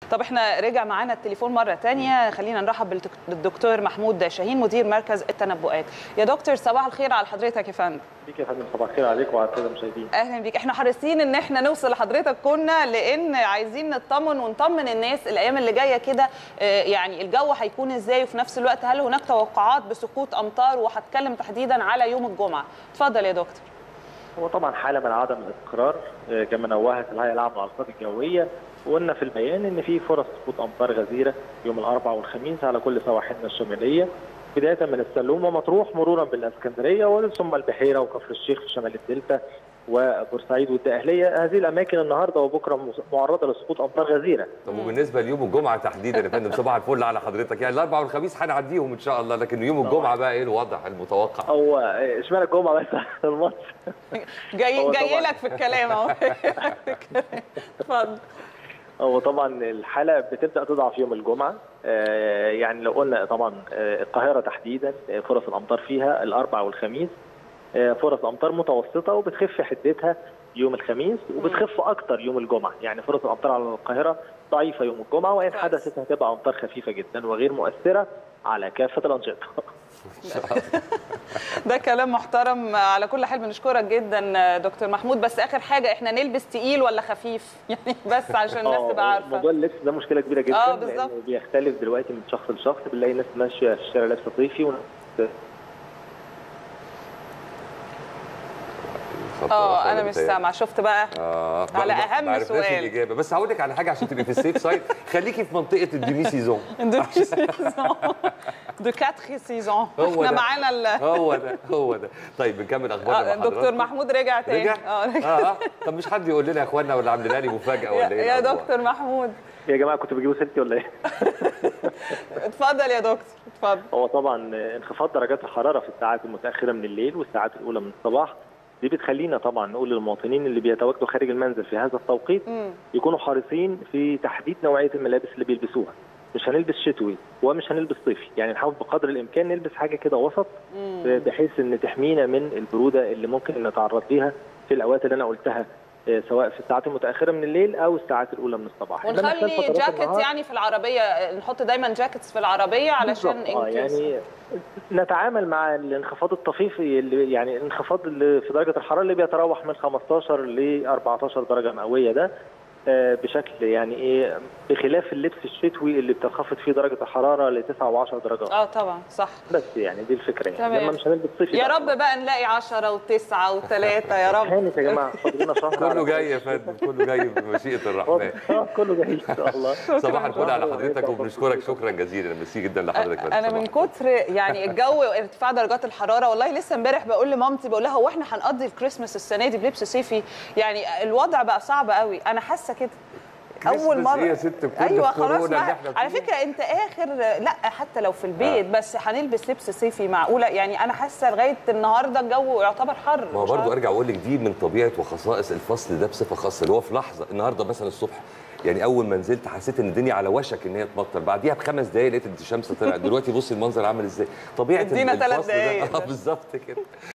طب احنا رجع معانا التليفون مره تانية خلينا نرحب بالدك- بالدكتور محمود شاهين مدير مركز التنبؤات يا دكتور صباح الخير على حضرتك يا فندم بيك يا فندم صباح الخير عليك وعلى الساده المشاهدين اهلا بيك احنا حريصين ان احنا نوصل لحضرتك كنا لان عايزين نطمن ونطمن الناس الايام اللي جايه كده آه، يعني الجو هيكون ازاي وفي نفس الوقت هل هناك توقعات بسقوط امطار وهتكلم تحديدا على يوم الجمعه اتفضل يا دكتور هو طبعا حاله من عدم الاستقرار آه، كما نوهت الهيئه العامه للارصاد الجويه وقلنا في البيان ان في فرص سقوط امطار غزيره يوم الاربعاء والخميس على كل سواحلنا الشماليه بدايه من السلوم ومطروح مرورا بالاسكندريه وثم البحيره وكفر الشيخ في شمال الدلتا وبورسعيد والدقهليه هذه الاماكن النهارده وبكره معرضه لسقوط امطار غزيره طب وبالنسبه ليوم الجمعه تحديدا يا فندم صباح الفل على حضرتك يعني الاربعاء والخميس هنعديهم ان شاء الله لكن يوم الجمعه بقى ايه الوضع المتوقع هو آه، اشمعنى الجمعه بس عشان الماتش جاي هو جاي طبعاً. لك في الكلام اهو اتفضل هو طبعا الحاله بتبدا تضعف يوم الجمعه آه، يعني لو قلنا طبعا آه، القاهره تحديدا آه، فرص الامطار فيها الاربعاء والخميس آه، فرص امطار متوسطه وبتخف حدتها يوم الخميس وبتخف اكتر يوم الجمعه يعني فرص الامطار على القاهره ضعيفه يوم الجمعه وان كويس. حدثت هتبقى امطار خفيفه جدا وغير مؤثره على كافه الانشطه ده كلام محترم على كل حال بنشكرك جدا دكتور محمود بس اخر حاجه احنا نلبس تقيل ولا خفيف يعني بس عشان الناس آه، تبقى عارفه موضوع اللبس ده مشكله كبيره جدا آه، بالظبط. لأنه بيختلف دلوقتي من شخص لشخص بنلاقي ناس ماشيه في الشارع لابسه صيفي وناس خط اه رفع انا ولا مش بتاعي؟ سامعه شفت بقى اه على ما- ما- أهم ما عرفناش سؤال. الاجابه بس هقول لك على حاجه عشان تبقي في السيف سايد خليكي في منطقه الديمي سيزون دو دو 4 سيزون هو احنا ده. معانا ال... هو ده هو ده طيب نكمل اخبارنا آه، مع دكتور حضراتكم. محمود رجع تاني رجع اه رجع اه طب مش حد يقول لنا يا اخوانا ولا عاملين لي مفاجاه يا, ولا ايه يا الأخبار؟ دكتور محمود يا جماعه كنتوا بتجيبوا سيرتي ولا ايه؟ اتفضل يا دكتور اتفضل هو طبعا انخفاض درجات الحراره في الساعات المتاخره من الليل والساعات الاولى من الصباح دي بتخلينا طبعا نقول للمواطنين اللي بيتواجدوا خارج المنزل في هذا التوقيت مم. يكونوا حريصين في تحديد نوعيه الملابس اللي بيلبسوها مش هنلبس شتوي ومش هنلبس صيفي يعني نحاول بقدر الامكان نلبس حاجه كده وسط بحيث ان تحمينا من البروده اللي ممكن نتعرض ليها في الاوقات اللي انا قلتها آه، سواء في الساعات المتاخره من الليل او الساعات الاولى من الصباح إنما خلال ونخلي فترات جاكيت النهار- يعني في العربيه نحط دايما جاكيتس في العربيه علشان بالظبط. اه in case. يعني نتعامل مع الانخفاض الطفيفي اللي يعني الانخفاض اللي في درجه الحراره اللي بيتراوح من 15 ل 14 درجه مئويه ده آه، بشكل يعني ايه بخلاف اللبس الشتوي اللي بتنخفض فيه درجه الحراره ل 9 و10 درجات اه طبعا صح بس يعني دي الفكره يعني تمام. لما مش هنلبس صيفي يا بقى. رب بقى نلاقي 10 و9 و3 يا رب هانت يا جماعه فاضل لنا شهر كله على- جاي يا فندم كله جاي بمشيئه الرحمن آه، كله جاي ان شاء الله صباح الفل على حضرتك وبنشكرك شكرا جزيلا ميرسي جدا لحضرتك بس انا صباح من الفل. كتر يعني الجو وارتفاع درجات الحراره والله لسه امبارح بقول لمامتي بقول لها هو احنا هنقضي الكريسماس السنه دي بلبس صيفي يعني الوضع بقى صعب قوي انا حاسه كده اول كريسماس مره إيه يا ست بكل ايوه خلاص الكورونا اللي بقى إحنا على فيه؟ فكره انت اخر لا حتى لو في البيت بس هنلبس لبس صيفي معقوله يعني انا حاسه لغايه النهارده الجو يعتبر حر ما هو مش برضه عارفة. ارجع اقول لك دي من طبيعه وخصائص الفصل ده بصفه خاصه اللي هو في لحظه النهارده مثلا الصبح يعني اول ما نزلت حسيت ان الدنيا على وشك ان هي تمطر بعديها بخمس دقائق لقيت ان الشمس طلعت دلوقتي بص المنظر عامل ازاي طبيعه ادينا تلات الفصل ده دقايق اه بس. بالظبط كده